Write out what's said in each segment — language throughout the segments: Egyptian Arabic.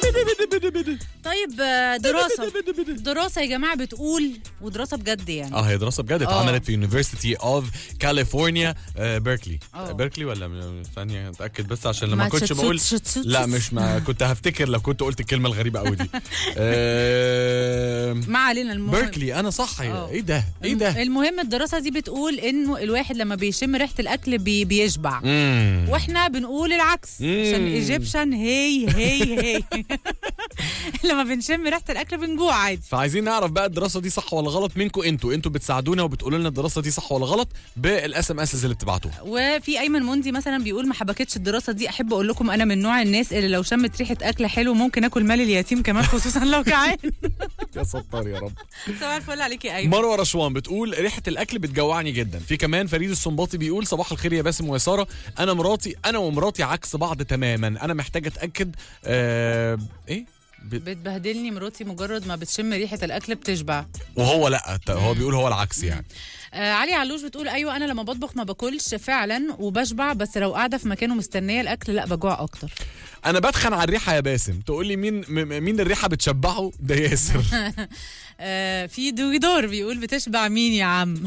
طيب آه، دراسه دراسه يا جماعه بتقول ودراسه بجد يعني اه هي دراسه بجد آه. اتعملت في يونيفرسيتي اوف كاليفورنيا بيركلي آه. بيركلي ولا من- ثانيه اتاكد بس عشان لما ما كنتش بقول تشتتش- لا مش ما كنت هفتكر لو كنت قلت الكلمه الغريبه قوي دي آه، ما علينا المهم بيركلي انا صح آه. ايه ده ايه ده المهم الدراسه دي بتقول انه الواحد لما بيشم ريحه الاكل بي بيشبع مم. واحنا بنقول العكس مم. عشان ايجيبشن هي هي هي لما بنشم ريحه الاكل بنجوع عادي فعايزين نعرف بقى الدراسه دي صح ولا غلط منكم انتوا انتوا بتساعدونا وبتقولوا لنا الدراسه دي صح ولا غلط بالاس ام اس اللي بتبعتوها وفي ايمن موندي مثلا بيقول ما حبكتش الدراسه دي احب اقول لكم انا من نوع الناس اللي لو شمت ريحه اكل حلو ممكن اكل مال اليتيم كمان خصوصا لو جعان يا ستار يا رب صباح الفل عليك يا ايمن مروه رشوان بتقول ريحه الاكل بتجوعني جدا في كمان فريد السنباطي بيقول صباح الخير يا باسم ويساره انا مراتي انا ومراتي عكس بعض تماما انا محتاج اتاكد آه ايه ب- بتبهدلني مراتي مجرد ما بتشم ريحه الاكل بتشبع وهو لا ت- هو بيقول هو العكس يعني آه علي علوش بتقول ايوه انا لما بطبخ ما باكلش فعلا وبشبع بس لو قاعده في مكان ومستنيه الاكل لا بجوع اكتر انا بدخن على الريحه يا باسم تقول لي مين م- مين الريحه بتشبعه ده ياسر آه في دويدور بيقول بتشبع مين يا عم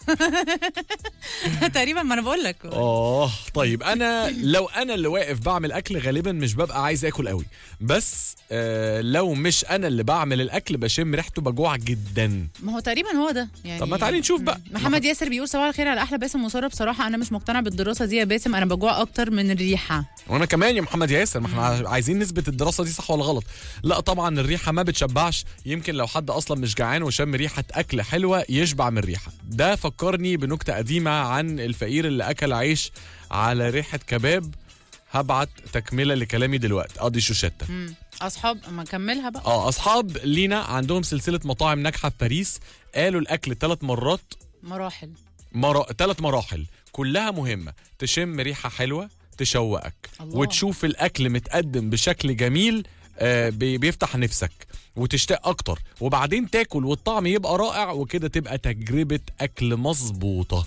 تقريبا ما انا بقول لك اه طيب انا لو انا اللي واقف بعمل اكل غالبا مش ببقى عايز اكل قوي بس آه لو مش انا اللي بعمل الاكل بشم ريحته بجوع جدا ما هو تقريبا هو ده يعني طب ما تعالي نشوف بقى. محمد ياسر بيقول صباح الخير على احلى باسم وساره بصراحه انا مش مقتنع بالدراسه دي يا باسم انا بجوع اكتر من الريحه وانا كمان يا محمد ياسر ما احنا عايزين نثبت الدراسه دي صح ولا غلط لا طبعا الريحه ما بتشبعش يمكن لو حد اصلا مش جعان وشم ريحه اكل حلوه يشبع من الريحه ده فكرني بنكته قديمه عن الفقير اللي اكل عيش على ريحه كباب هبعت تكمله لكلامي دلوقتي اه دي شوشته مم. اصحاب ما اكملها بقى اه اصحاب لينا عندهم سلسله مطاعم ناجحه في باريس قالوا الاكل ثلاث مرات مراحل مرا... ثلاث مراحل كلها مهمة تشم ريحة حلوة تشوقك الله. وتشوف الأكل متقدم بشكل جميل آه بي- بيفتح نفسك وتشتاق أكتر وبعدين تاكل والطعم يبقى رائع وكده تبقى تجربة أكل مظبوطة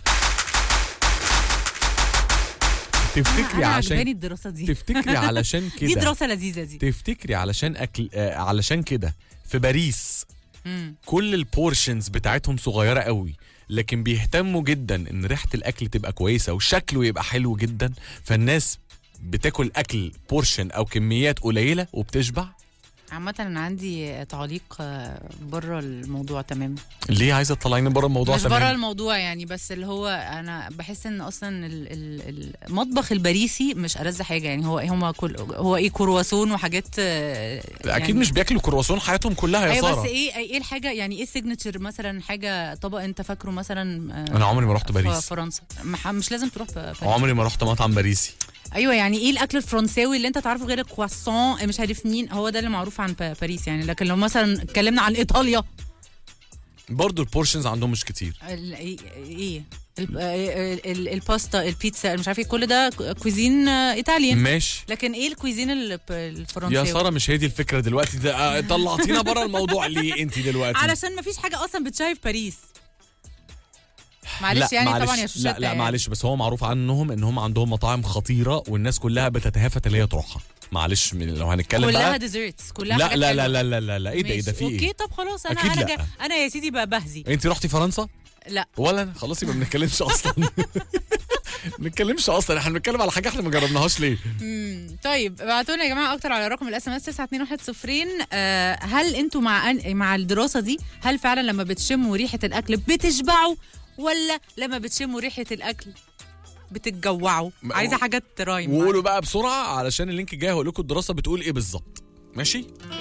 تفتكري انا عشان عجباني الدراسه دي تفتكري علشان دي كده دراسه لذيذه دي تفتكري علشان أكل آه علشان كده في باريس مم. كل البورشنز بتاعتهم صغيره قوي لكن بيهتموا جدا ان ريحه الاكل تبقى كويسه وشكله يبقى حلو جدا فالناس بتاكل اكل بورشن او كميات قليله وبتشبع عامة أنا عندي تعليق بره الموضوع تماما ليه عايزه تطلعيني بره الموضوع مش بره تمام الموضوع يعني بس اللي هو أنا بحس إن أصلا ال- ال- المطبخ الباريسي مش ألذ حاجة يعني هو هما كل هو إيه كرواسون وحاجات آه، اكيد يعني مش بياكلوا كرواسون حياتهم كلها يا ايوه بس ساره ايه ايه الحاجه يعني ايه السيجنتشر مثلا حاجه طبق انت فاكره مثلا آه، انا عمري ما رحت ف- باريس فرنسا مح- مش لازم تروح ب- باريس. عمري ما رحت مطعم باريسي ايوه يعني ايه الاكل الفرنساوي اللي انت تعرفه غير الكواسون مش عارف مين هو ده اللي معروف عن با- باريس يعني لكن لو مثلا اتكلمنا عن ايطاليا برضو البورشنز عندهم مش كتير ال- ايه ايه ال- ال- ال- الباستا البيتزا مش عارف ايه كل ده كويزين آه، ايطاليان ماشي لكن ايه الكويزين ال- الفرنساوي يا ساره مش هي دي الفكره دلوقتي ده آه، طلعتينا بره الموضوع ليه انت دلوقتي علشان ما فيش حاجه اصلا بتشايف باريس معلش لا يعني معلش طبعا يا شوشتة لا لا يعني. معلش بس هو معروف عنهم ان هم عندهم مطاعم خطيره والناس كلها بتتهافت اللي هي تروحها معلش من لو هنتكلم كلها بقى ديزرتس كلها لا حاجات لا لا حلوة. لا لا لا لا ايه ده ايه ده ماشي. في اوكي ايه طب خلاص انا أكيد انا لا. جا... انا يا سيدي بقى بهزي انت رحتي فرنسا لا ولا انا خلاص يبقى ما بنتكلمش اصلا ما بنتكلمش اصلا احنا بنتكلم على حاجه احنا ما جربناهاش ليه مم. طيب ابعتوا لنا يا جماعه اكتر على رقم الاس ام اس 9210 آه هل انتوا مع أن... مع الدراسه دي هل فعلا لما بتشموا ريحه الاكل بتشبعوا ولا لما بتشموا ريحه الاكل بتتجوعوا ما- عايزه حاجه ترايم وقولوا بقى بسرعه علشان اللينك الجاي هقول لكم الدراسه بتقول ايه بالظبط ماشي